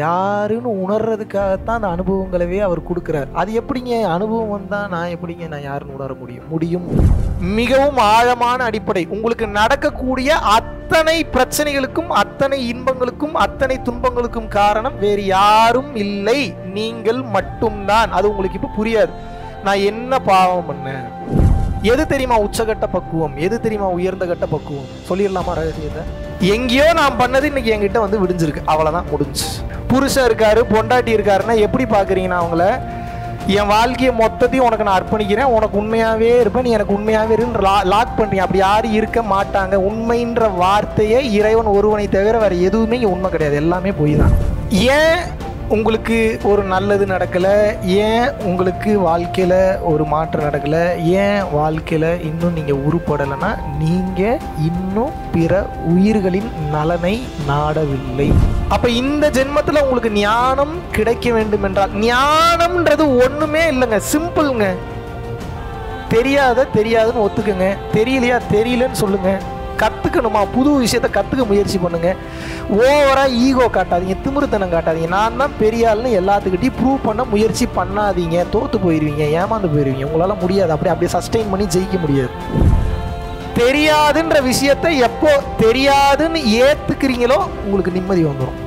யாருன்னு உணர்றதுக்காகத்தான் அந்த அனுபவங்களவே அவர் கொடுக்குறார் அது எப்படிங்க அனுபவம் வந்தால் நான் எப்படிங்க நான் யாருன்னு உணர முடியும் முடியும் மிகவும் ஆழமான அடிப்படை உங்களுக்கு நடக்கக்கூடிய அத்தனை பிரச்சனைகளுக்கும் அத்தனை இன்பங்களுக்கும் அத்தனை துன்பங்களுக்கும் காரணம் வேறு யாரும் இல்லை நீங்கள் மட்டும்தான் அது உங்களுக்கு இப்போ புரியாது நான் என்ன பாவம் பண்ணேன் எது தெரியுமா உச்சகட்ட பக்குவம் எது தெரியுமா உயர்ந்த கட்ட பக்குவம் சொல்லிடலாமா ரகசியத்தை எங்கேயோ நான் பண்ணது இன்னைக்கு என்கிட்ட வந்து விடிஞ்சிருக்கு அவ்வளோதான் முடிஞ்சு புருஷன் இருக்காரு பொண்டாட்டி இருக்காருன்னா எப்படி பார்க்குறீங்கன்னா அவங்கள என் வாழ்க்கையை மொத்தத்தையும் உனக்கு நான் அர்ப்பணிக்கிறேன் உனக்கு உண்மையாகவே இருப்பேன் நீ எனக்கு உண்மையாகவே இருந்து லா லாக் பண்ணுறீங்க அப்படி யாரும் இருக்க மாட்டாங்க உண்மைன்ற வார்த்தையே இறைவன் ஒருவனை தவிர வேறு எதுவுமே இங்க உண்மை கிடையாது எல்லாமே பொய் தான் ஏன் உங்களுக்கு ஒரு நல்லது நடக்கலை ஏன் உங்களுக்கு வாழ்க்கையில் ஒரு மாற்றம் நடக்கலை ஏன் வாழ்க்கையில் இன்னும் நீங்கள் உருப்படலைன்னா நீங்கள் இன்னும் பிற உயிர்களின் நலனை நாடவில்லை அப்போ இந்த ஜென்மத்தில் உங்களுக்கு ஞானம் கிடைக்க வேண்டும் என்றால் ஞானம்ன்றது ஒன்றுமே இல்லைங்க சிம்பிள்ங்க தெரியாத தெரியாதுன்னு ஒத்துக்குங்க தெரியலையா தெரியலன்னு சொல்லுங்க கற்றுக்கணுமா புது விஷயத்த கற்றுக்க முயற்சி பண்ணுங்க ஓவராக ஈகோ காட்டாதீங்க திமிருத்தனம் காட்டாதீங்க நான் தான் பெரிய ஆள்னு எல்லாத்துக்கிட்டையும் ப்ரூவ் பண்ண முயற்சி பண்ணாதீங்க தோற்று போயிடுவீங்க ஏமாந்து போயிடுவீங்க உங்களால் முடியாது அப்படி அப்படியே சஸ்டெயின் பண்ணி ஜெயிக்க முடியாது தெரியாதுன்ற விஷயத்த எப்போ தெரியாதுன்னு ஏற்றுக்கிறீங்களோ உங்களுக்கு நிம்மதி வந்துடும்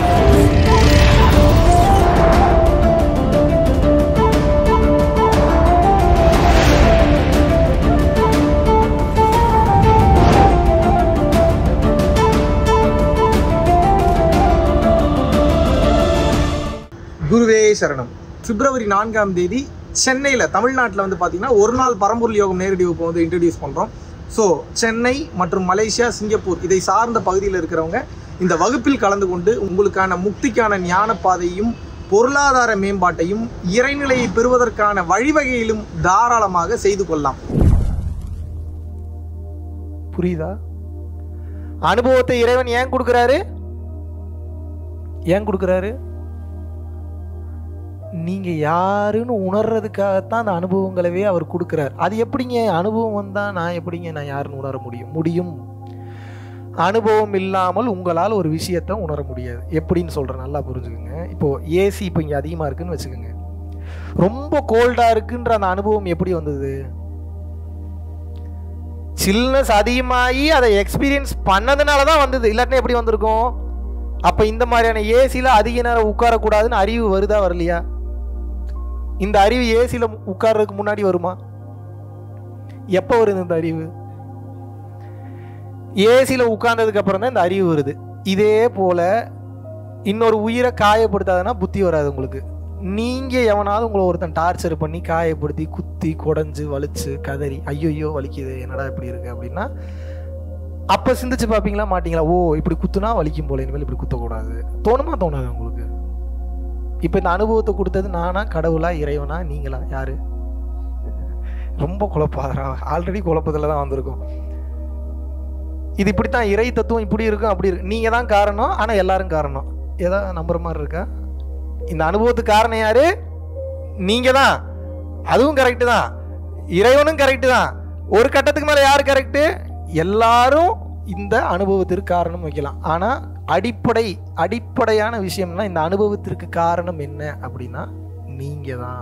குருவே சரணம் பிப்ரவரி நான்காம் தேதி சென்னையில் தமிழ்நாட்டில் வந்து பார்த்தீங்கன்னா ஒரு நாள் பரம்பொருள் யோகம் நேரடி வகுப்பை வந்து இன்ட்ரடியூஸ் பண்ணுறோம் ஸோ சென்னை மற்றும் மலேசியா சிங்கப்பூர் இதை சார்ந்த பகுதியில் இருக்கிறவங்க இந்த வகுப்பில் கலந்து கொண்டு உங்களுக்கான முக்திக்கான ஞான பாதையும் பொருளாதார மேம்பாட்டையும் இறைநிலையை பெறுவதற்கான வழிவகையிலும் தாராளமாக செய்து கொள்ளலாம் புரியுதா அனுபவத்தை இறைவன் ஏன் கொடுக்குறாரு ஏன் கொடுக்குறாரு நீங்க யாருன்னு உணர்றதுக்காகத்தான் அந்த அனுபவங்களவே அவர் கொடுக்குறார் அது எப்படிங்க அனுபவம் வந்தா நான் எப்படிங்க நான் யாருன்னு உணர முடியும் முடியும் அனுபவம் இல்லாமல் உங்களால் ஒரு விஷயத்தை உணர முடியாது எப்படின்னு சொல்கிறேன் நல்லா புரிஞ்சுக்கோங்க இப்போ ஏசி இப்போ இங்கே அதிகமாக இருக்குன்னு வச்சுக்கோங்க ரொம்ப கோல்டாக இருக்குன்ற அந்த அனுபவம் எப்படி வந்தது சில்னஸ் அதிகமாகி அதை எக்ஸ்பீரியன்ஸ் பண்ணதுனால தான் வந்தது இல்லாட்டினா எப்படி வந்திருக்கும் அப்போ இந்த மாதிரியான ஏசியில் அதிக நேரம் உட்காரக்கூடாதுன்னு அறிவு வருதா வரலையா இந்த அறிவு ஏசியில் உட்கார்றதுக்கு முன்னாடி வருமா எப்போ வருது இந்த அறிவு ஏசியில் உட்கார்ந்ததுக்கு அப்புறம் தான் இந்த அறிவு வருது இதே போல இன்னொரு உயிரை காயப்படுத்தாதுன்னா புத்தி வராது உங்களுக்கு நீங்கள் எவனாவது உங்களை ஒருத்தன் டார்ச்சர் பண்ணி காயப்படுத்தி குத்தி குடஞ்சு வலிச்சு கதறி ஐயோ வலிக்குது என்னடா இப்படி இருக்கு அப்படின்னா அப்போ சிந்திச்சு பார்ப்பீங்களா மாட்டீங்களா ஓ இப்படி குத்துனா வலிக்கும் போல இனிமேல் இப்படி குத்தக்கூடாது தோணுமா தோணாது உங்களுக்கு இப்போ இந்த அனுபவத்தை கொடுத்தது நானா கடவுளா இறைவனா நீங்களா யாரு ரொம்ப குழப்பாதரா ஆல்ரெடி குழப்பத்தில் தான் வந்திருக்கும் இது இப்படித்தான் இறை தத்துவம் இப்படி இருக்கும் அப்படி இருக்கு நீங்கள் தான் காரணம் ஆனால் எல்லாரும் காரணம் ஏதாவது நம்புற மாதிரி இருக்கா இந்த அனுபவத்துக்கு காரணம் யாரு நீங்க தான் அதுவும் கரெக்டு தான் இறைவனும் கரெக்டு தான் ஒரு கட்டத்துக்கு மேலே யார் கரெக்டு எல்லாரும் இந்த அனுபவத்திற்கு காரணம் வைக்கலாம் ஆனால் அடிப்படை அடிப்படையான விஷயம்னா இந்த அனுபவத்திற்கு காரணம் என்ன அப்படின்னா நீங்க தான்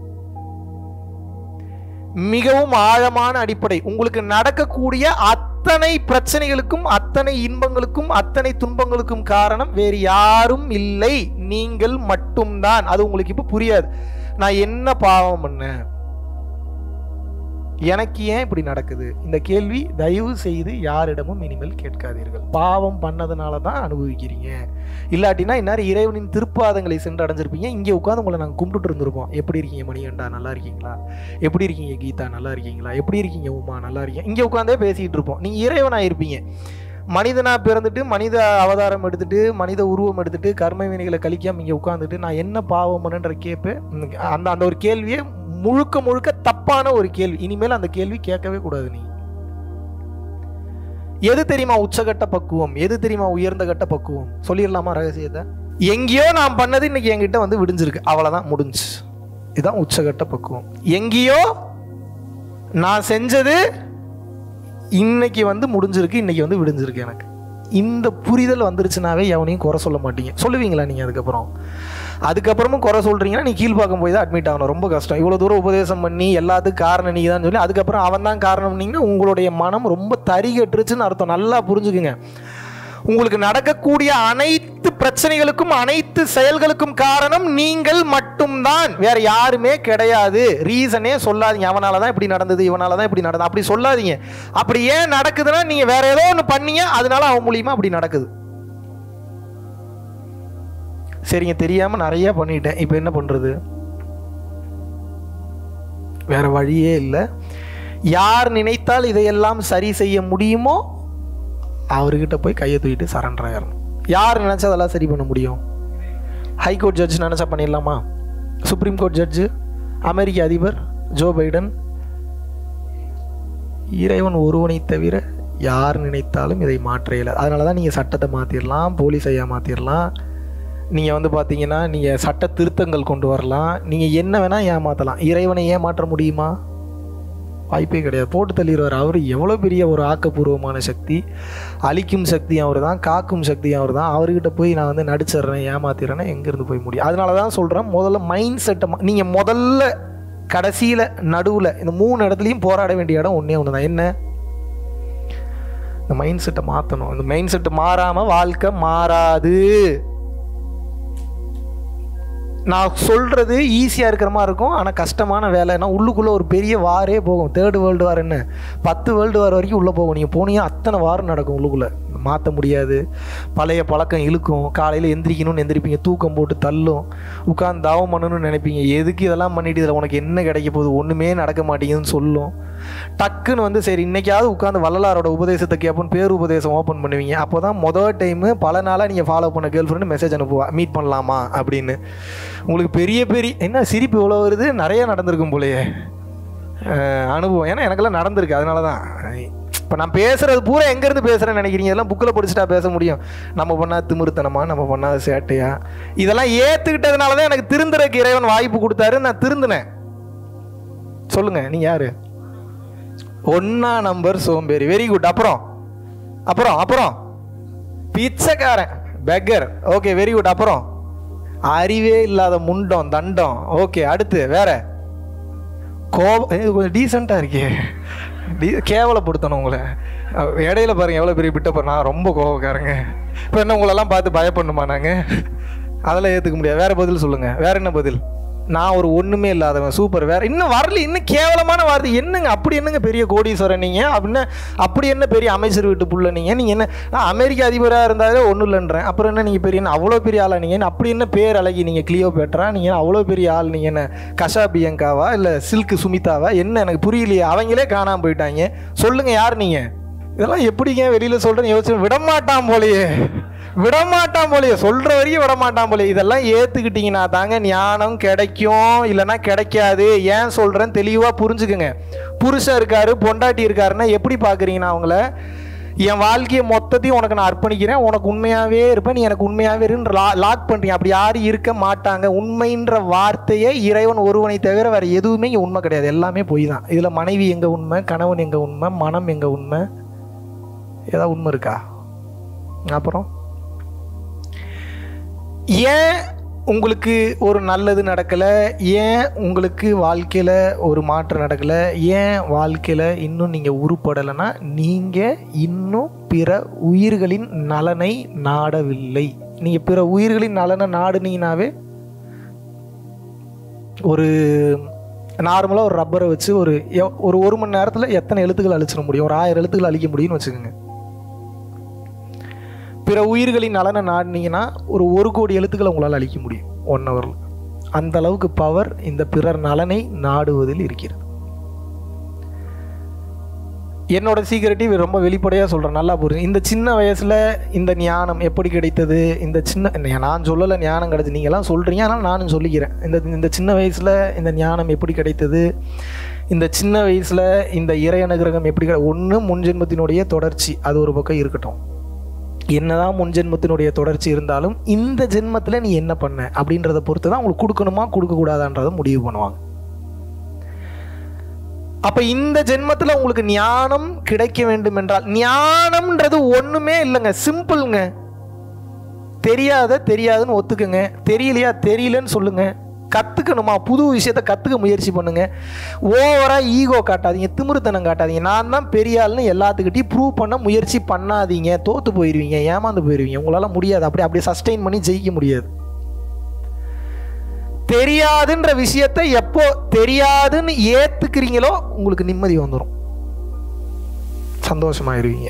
மிகவும் ஆழமான அடிப்படை உங்களுக்கு நடக்கக்கூடிய அத்தனை பிரச்சனைகளுக்கும் அத்தனை இன்பங்களுக்கும் அத்தனை துன்பங்களுக்கும் காரணம் வேறு யாரும் இல்லை நீங்கள் மட்டும்தான் அது உங்களுக்கு இப்போ புரியாது நான் என்ன பாவம் பண்ணேன் எனக்கு ஏன் இப்படி நடக்குது இந்த கேள்வி தயவு செய்து யாரிடமும் இனிமேல் கேட்காதீர்கள் பாவம் பண்ணதுனால தான் அனுபவிக்கிறீங்க இல்லாட்டினா இந்நேரம் இறைவனின் திருப்பாதங்களை சென்று அடைஞ்சிருப்பீங்க இங்கே உட்காந்து உங்களை நாங்கள் கும்பிட்டுட்டு இருந்திருப்போம் எப்படி இருக்கீங்க மணிகண்டா நல்லா இருக்கீங்களா எப்படி இருக்கீங்க கீதா நல்லா இருக்கீங்களா எப்படி இருக்கீங்க உமா நல்லா இருக்கீங்க இங்கே உட்காந்தே பேசிகிட்டு இருப்போம் நீங்கள் இறைவனாக இருப்பீங்க மனிதனாக பிறந்துட்டு மனித அவதாரம் எடுத்துட்டு மனித உருவம் எடுத்துட்டு கர்ம வினைகளை கழிக்காம இங்கே உட்காந்துட்டு நான் என்ன பாவம் பண்ணுன்ற கேட்பேன் அந்த அந்த ஒரு கேள்வியே முழுக்க முழுக்க தப்பான ஒரு கேள்வி இனிமேல் அந்த கேள்வி கேட்கவே கூடாது நீ எது தெரியுமா உச்சகட்ட பக்குவம் எது தெரியுமா உயர்ந்த கட்ட பக்குவம் சொல்லிடலாமா ரகசியத்தை எங்கேயோ நான் பண்ணது இன்னைக்கு என்கிட்ட வந்து விடிஞ்சிருக்கு அவ்வளோதான் முடிஞ்சு இதுதான் உச்சகட்ட பக்குவம் எங்கேயோ நான் செஞ்சது இன்னைக்கு வந்து முடிஞ்சிருக்கு இன்னைக்கு வந்து விடிஞ்சிருக்கு எனக்கு இந்த புரிதல் வந்துருச்சுனாவே எவனையும் குறை சொல்ல மாட்டீங்க சொல்லுவீங்களா நீங்கள் அதுக்கப்புறம் அதுக்கப்புறமும் குறை சொல்கிறீங்கன்னா நீ கீழ்ப்பாக்கம் போய் தான் அட்மிட் ஆகணும் ரொம்ப கஷ்டம் இவ்வளோ தூரம் உபதேசம் பண்ணி எல்லாத்துக்கும் காரணம் நீங்கள் தான் சொல்லி அதுக்கப்புறம் அவன் தான் காரணம்னீங்கன்னா உங்களுடைய மனம் ரொம்ப தறிகட்டுருச்சுன்னு அர்த்தம் நல்லா புரிஞ்சுக்குங்க உங்களுக்கு நடக்கக்கூடிய அனைத்து பிரச்சனைகளுக்கும் அனைத்து செயல்களுக்கும் காரணம் நீங்கள் மட்டும்தான் வேற யாருமே கிடையாது ரீசனே சொல்லாதீங்க அவனால தான் இப்படி நடந்தது இவனால தான் இப்படி நடந்தது அப்படி சொல்லாதீங்க அப்படி ஏன் நடக்குதுன்னா நீங்க வேற ஏதோ ஒன்று பண்ணீங்க அதனால அவன் மூலியமா அப்படி நடக்குது சரிங்க தெரியாம நிறைய பண்ணிட்டேன் இப்போ என்ன பண்றது வேற வழியே இல்லை யார் நினைத்தால் இதையெல்லாம் சரி செய்ய முடியுமோ அவர்கிட்ட போய் கையை தூக்கிட்டு சரண்டர் ஆயிடணும் யார் நினச்சா அதெல்லாம் சரி பண்ண முடியும் ஹைகோர்ட் ஜட்ஜ் நினச்சா பண்ணிடலாமா சுப்ரீம் கோர்ட் ஜட்ஜு அமெரிக்க அதிபர் ஜோ பைடன் இறைவன் ஒருவனை தவிர யார் நினைத்தாலும் இதை மாற்ற இயலாது அதனால தான் நீங்கள் சட்டத்தை மாற்றிடலாம் போலீஸ் ஐயா மாற்றிடலாம் நீங்கள் வந்து பார்த்தீங்கன்னா நீங்கள் சட்ட திருத்தங்கள் கொண்டு வரலாம் நீங்கள் என்ன வேணால் ஏமாற்றலாம் இறைவனை ஏமாற்ற முடியுமா வாய்ப்பே கிடையாது போட்டு தள்ளிடுவார் அவர் எவ்வளோ பெரிய ஒரு ஆக்கப்பூர்வமான சக்தி அழிக்கும் சக்தி அவர் தான் காக்கும் சக்தி அவர் தான் அவர்கிட்ட போய் நான் வந்து நடிச்சிடுறேன் ஏமாத்திடுறேன்னா எங்கேருந்து போய் முடியும் அதனால தான் சொல்கிறேன் முதல்ல மைண்ட் செட்டை நீங்கள் முதல்ல கடைசியில் நடுவில் இந்த மூணு இடத்துலையும் போராட வேண்டிய இடம் ஒன்றே ஒன்று தான் என்ன இந்த மைண்ட் செட்டை மாற்றணும் இந்த மைண்ட் செட்டு மாறாமல் வாழ்க்கை மாறாது நான் சொல்கிறது ஈஸியாக இருக்கிற மாதிரி இருக்கும் ஆனால் கஷ்டமான வேலை ஏன்னா உள்ளுக்குள்ளே ஒரு பெரிய வாரே போகும் தேர்டு வேர்ல்டு வார் என்ன பத்து வேர்ல்டு வார் வரைக்கும் உள்ளே போகும் நீங்கள் போனீங்கன்னா அத்தனை வாரம் நடக்கும் உள்ளுக்குள்ளே மாற்ற முடியாது பழைய பழக்கம் இழுக்கும் காலையில் எந்திரிக்கணும்னு எந்திரிப்பீங்க தூக்கம் போட்டு தள்ளும் உட்காந்து தாவம் பண்ணணும்னு நினைப்பீங்க எதுக்கு இதெல்லாம் பண்ணிட்டு இதில் உனக்கு என்ன கிடைக்க போகுது ஒன்றுமே நடக்க மாட்டேங்குதுன்னு சொல்லும் டக்குன்னு வந்து சரி இன்னைக்காவது உட்காந்து வள்ளலாரோட உபதேசத்தை கேட்போன்னு பேர் உபதேசம் ஓப்பன் பண்ணுவீங்க அப்போ தான் மொதல் டைமு பல நாளாக நீங்கள் ஃபாலோ பண்ண கேர்ள் ஃப்ரெண்டு மெசேஜ் அனுப்புவா மீட் பண்ணலாமா அப்படின்னு உங்களுக்கு பெரிய பெரிய என்ன சிரிப்பு இவ்வளோ வருது நிறைய நடந்திருக்கும் போலயே அஹ் அனுபவம் ஏன்னா எனக்கெல்லாம் நடந்திருக்கு அதனால தான் இப்போ நான் பேசுறது பூரா எங்கேருந்து பேசுகிறேன்னு நினைக்கிறீங்க இதெல்லாம் புக்கில் படிச்சுட்டா பேச முடியும் நம்ம பண்ணா திமிருத்தனமா நம்ம பண்ணாத சேட்டையா இதெல்லாம் ஏற்றுக்கிட்டதுனால தான் எனக்கு திருந்துறதுக்கு இறைவன் வாய்ப்பு கொடுத்தாரு நான் திருந்தினேன் சொல்லுங்க நீ யாரு ஒன்னா நம்பர் சோம்பேறி வெரி குட் அப்புறம் அப்புறம் அப்புறம் பிச்சைக்காரன் பெக்கர் ஓகே வெரி குட் அப்புறம் அறிவே இல்லாத முண்டம் தண்டம் ஓகே அடுத்து வேற கோபம் இது கொஞ்சம் டீசெண்டாக இருக்கே டீ கேவலப்படுத்தணும் உங்களை அஹ் இடையில பாருங்க எவ்வளோ பெரிய பிட்ட நான் ரொம்ப கோபக்காரங்க இப்போ என்ன உங்களெல்லாம் பார்த்து பயப்படணுமா நாங்கள் அதெல்லாம் ஏற்றுக்க முடியாது வேற பதில் சொல்லுங்க வேற என்ன பதில் நான் ஒரு ஒன்றுமே இல்லாதவன் சூப்பர் வேற இன்னும் வரல இன்னும் கேவலமான வார்த்தை என்னங்க அப்படி என்னங்க பெரிய கோடீஸ்வரன் நீங்கள் அப்படின்னா அப்படி என்ன பெரிய அமைச்சர் வீட்டு புள்ள நீங்கள் நீங்கள் என்ன நான் அமெரிக்க அதிபராக இருந்தாலே ஒன்றும் இல்லைன்றேன் அப்புறம் என்ன நீங்கள் பெரிய என்ன அவ்வளோ பெரிய ஆளா நீங்கள் என்ன அப்படி என்ன பேர் அழகி நீங்கள் கிளியோ பேட்டரா நீங்கள் அவ்வளோ பெரிய ஆள் நீங்கள் என்ன கஷா பியங்காவா இல்லை சில்க் சுமிதாவா என்ன எனக்கு புரியலையே அவங்களே காணாமல் போயிட்டாங்க சொல்லுங்கள் யார் நீங்கள் இதெல்லாம் எப்படிங்க வெளியில் சொல்கிறேன்னு யோசிச்சு விடமாட்டான் போலையே விடமாட்டான் போலையே சொல்கிற வரைக்கும் விடமாட்டான் போலையே இதெல்லாம் ஏற்றுக்கிட்டீங்கன்னா தாங்க ஞானம் கிடைக்கும் இல்லைன்னா கிடைக்காது ஏன் சொல்கிறேன்னு தெளிவாக புரிஞ்சுக்குங்க புருஷன் இருக்காரு பொண்டாட்டி இருக்காருன்னா எப்படி பார்க்குறீங்கன்னா அவங்கள என் வாழ்க்கையை மொத்தத்தையும் உனக்கு நான் அர்ப்பணிக்கிறேன் உனக்கு உண்மையாகவே இருப்பேன் நீ எனக்கு உண்மையாகவே இருன்னு லா லாக் பண்ணுறீங்க அப்படி யாரும் இருக்க மாட்டாங்க உண்மைன்ற வார்த்தையே இறைவன் ஒருவனை தவிர வேறு எதுவுமே இங்கே உண்மை கிடையாது எல்லாமே பொய் தான் இதில் மனைவி எங்கே உண்மை கணவன் எங்கே உண்மை மனம் எங்கே உண்மை ஏதாவது உண்மை இருக்கா அப்புறம் ஏன் உங்களுக்கு ஒரு நல்லது நடக்கலை ஏன் உங்களுக்கு வாழ்க்கையில் ஒரு மாற்றம் நடக்கலை ஏன் வாழ்க்கையில் இன்னும் நீங்கள் உருப்படலைன்னா நீங்கள் இன்னும் பிற உயிர்களின் நலனை நாடவில்லை நீங்கள் பிற உயிர்களின் நலனை நாடுனீங்கனாவே ஒரு நார்மலாக ஒரு ரப்பரை வச்சு ஒரு எவ்- ஒரு ஒரு மணி நேரத்தில் எத்தனை எழுத்துக்கள் அழிச்சிட முடியும் ஒரு ஆயிரம் எழுத்துக்கள் அழிக்க முடியும்னு வச்சுக்கோங்க பிற உயிர்களின் நலனை நாடினீங்கன்னா ஒரு ஒரு கோடி எழுத்துக்களை உங்களால் அழிக்க முடியும் ஒன் ஹவரில் அந்த அளவுக்கு பவர் இந்த பிறர் நலனை நாடுவதில் இருக்கிறது என்னோட சீக்கிரட்டி ரொம்ப வெளிப்படையாக சொல்கிறேன் நல்லா புரியும் இந்த சின்ன வயசில் இந்த ஞானம் எப்படி கிடைத்தது இந்த சின்ன ந- நான் சொல்லலை ஞானம் கிடைச்சது நீங்கள்லாம் சொல்கிறீங்க ஆனால் நானும் சொல்லிக்கிறேன் இந்த இந்த சின்ன வயசில் இந்த ஞானம் எப்படி கிடைத்தது இந்த சின்ன வயசில் இந்த இறை அனுகிரகம் எப்படி கிடை ஒன்று முன்ஜென்மத்தினுடைய தொடர்ச்சி அது ஒரு பக்கம் இருக்கட்டும் என்னதான் முன் ஜென்மத்தினுடைய தொடர்ச்சி இருந்தாலும் இந்த ஜென்மத்தில் நீ என்ன பண்ண அப்படின்றத பொறுத்து தான் உங்களுக்கு கொடுக்கணுமா கொடுக்கக்கூடாதான்றதை முடிவு பண்ணுவாங்க அப்ப இந்த ஜென்மத்துல உங்களுக்கு ஞானம் கிடைக்க வேண்டும் என்றால் ஞானம்ன்றது ஒண்ணுமே இல்லைங்க சிம்பிள்ங்க தெரியாத தெரியாதுன்னு ஒத்துக்குங்க தெரியலையா தெரியலன்னு சொல்லுங்க கற்றுக்கணுமா புது விஷயத்த கற்றுக்க முயற்சி பண்ணுங்க ஓவராக ஈகோ காட்டாதீங்க திமிருத்தனம் காட்டாதீங்க நான் தான் பெரிய ஆள்னு எல்லாத்துக்கிட்டையும் ப்ரூவ் பண்ண முயற்சி பண்ணாதீங்க தோற்று போயிடுவீங்க ஏமாந்து போயிடுவீங்க உங்களால் முடியாது அப்படியே அப்படியே சஸ்டெயின் பண்ணி ஜெயிக்க முடியாது தெரியாதுன்ற விஷயத்த எப்போ தெரியாதுன்னு ஏத்துக்கிறீங்களோ உங்களுக்கு நிம்மதி வந்துடும் சந்தோஷமாயிருவீங்க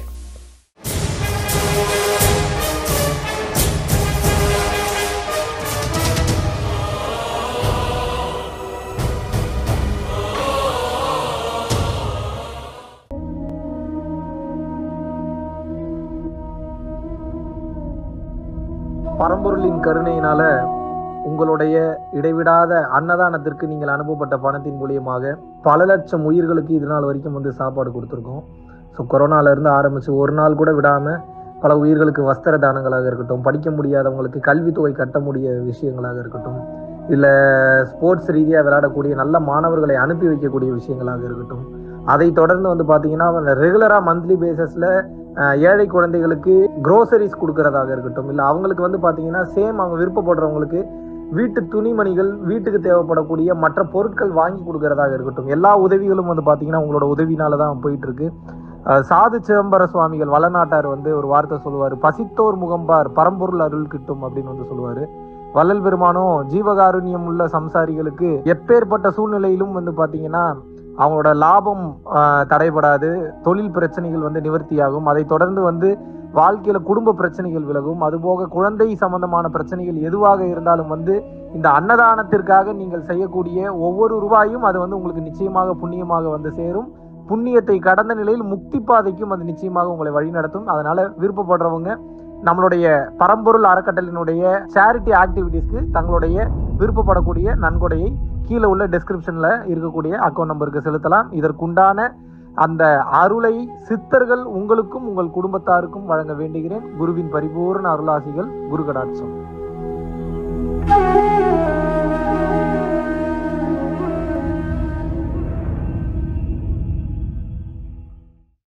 பரம்பொருளின் கருணையினால உங்களுடைய இடைவிடாத அன்னதானத்திற்கு நீங்கள் அனுப்பப்பட்ட பணத்தின் மூலியமாக பல லட்சம் உயிர்களுக்கு இது நாள் வரைக்கும் வந்து சாப்பாடு கொடுத்துருக்கோம் ஸோ கொரோனால இருந்து ஆரம்பிச்சு ஒரு நாள் கூட விடாம பல உயிர்களுக்கு வஸ்திர தானங்களாக இருக்கட்டும் படிக்க முடியாதவங்களுக்கு கல்வித்தொகை கட்ட முடிய விஷயங்களாக இருக்கட்டும் இல்லை ஸ்போர்ட்ஸ் ரீதியாக விளையாடக்கூடிய நல்ல மாணவர்களை அனுப்பி வைக்கக்கூடிய விஷயங்களாக இருக்கட்டும் அதை தொடர்ந்து வந்து பார்த்தீங்கன்னா ரெகுலராக மந்த்லி பேசிஸில் ஏழை குழந்தைகளுக்கு க்ரோசரிஸ் கொடுக்கறதாக இருக்கட்டும் இல்லை அவங்களுக்கு வந்து பார்த்தீங்கன்னா சேம் அவங்க விருப்பப்படுறவங்களுக்கு வீட்டு துணிமணிகள் வீட்டுக்கு தேவைப்படக்கூடிய மற்ற பொருட்கள் வாங்கி கொடுக்கறதாக இருக்கட்டும் எல்லா உதவிகளும் வந்து பார்த்தீங்கன்னா உங்களோட உதவினால தான் போயிட்டு இருக்கு அஹ் சாது சிதம்பர சுவாமிகள் வளநாட்டார் வந்து ஒரு வார்த்தை சொல்லுவார் பசித்தோர் முகம்பார் பரம்பொருள் அருள் கிட்டும் அப்படின்னு வந்து சொல்லுவார் வள்ளல் பெருமானும் ஜீவகாருண்யம் உள்ள சம்சாரிகளுக்கு எப்பேற்பட்ட சூழ்நிலையிலும் வந்து பார்த்தீங்கன்னா அவங்களோட லாபம் ஆஹ், தடைபடாது தொழில் பிரச்சனைகள் வந்து நிவர்த்தியாகும் அதை தொடர்ந்து வந்து வாழ்க்கையில குடும்ப பிரச்சனைகள் விலகும் அதுபோக குழந்தை சம்பந்தமான பிரச்சனைகள் எதுவாக இருந்தாலும் வந்து இந்த அன்னதானத்திற்காக நீங்கள் செய்யக்கூடிய ஒவ்வொரு ரூபாயும் அது வந்து உங்களுக்கு நிச்சயமாக புண்ணியமாக வந்து சேரும் புண்ணியத்தை கடந்த நிலையில் முக்தி பாதைக்கும் அது நிச்சயமாக உங்களை வழிநடத்தும் அதனால விருப்பப்படுறவங்க நம்மளுடைய பரம்பொருள் அறக்கட்டளினுடைய சேரிட்டி ஆக்டிவிட்டீஸ்க்கு தங்களுடைய விருப்பப்படக்கூடிய நன்கொடையை கீழே உள்ள டெஸ்கிரிப்ஷன்ல இருக்கக்கூடிய அக்கௌண்ட் நம்பருக்கு செலுத்தலாம் இதற்குண்டான அந்த அருளை சித்தர்கள் உங்களுக்கும் உங்கள் குடும்பத்தாருக்கும் வழங்க வேண்டுகிறேன் குருவின் பரிபூர்ண அருளாசிகள் குரு கடாட்சம்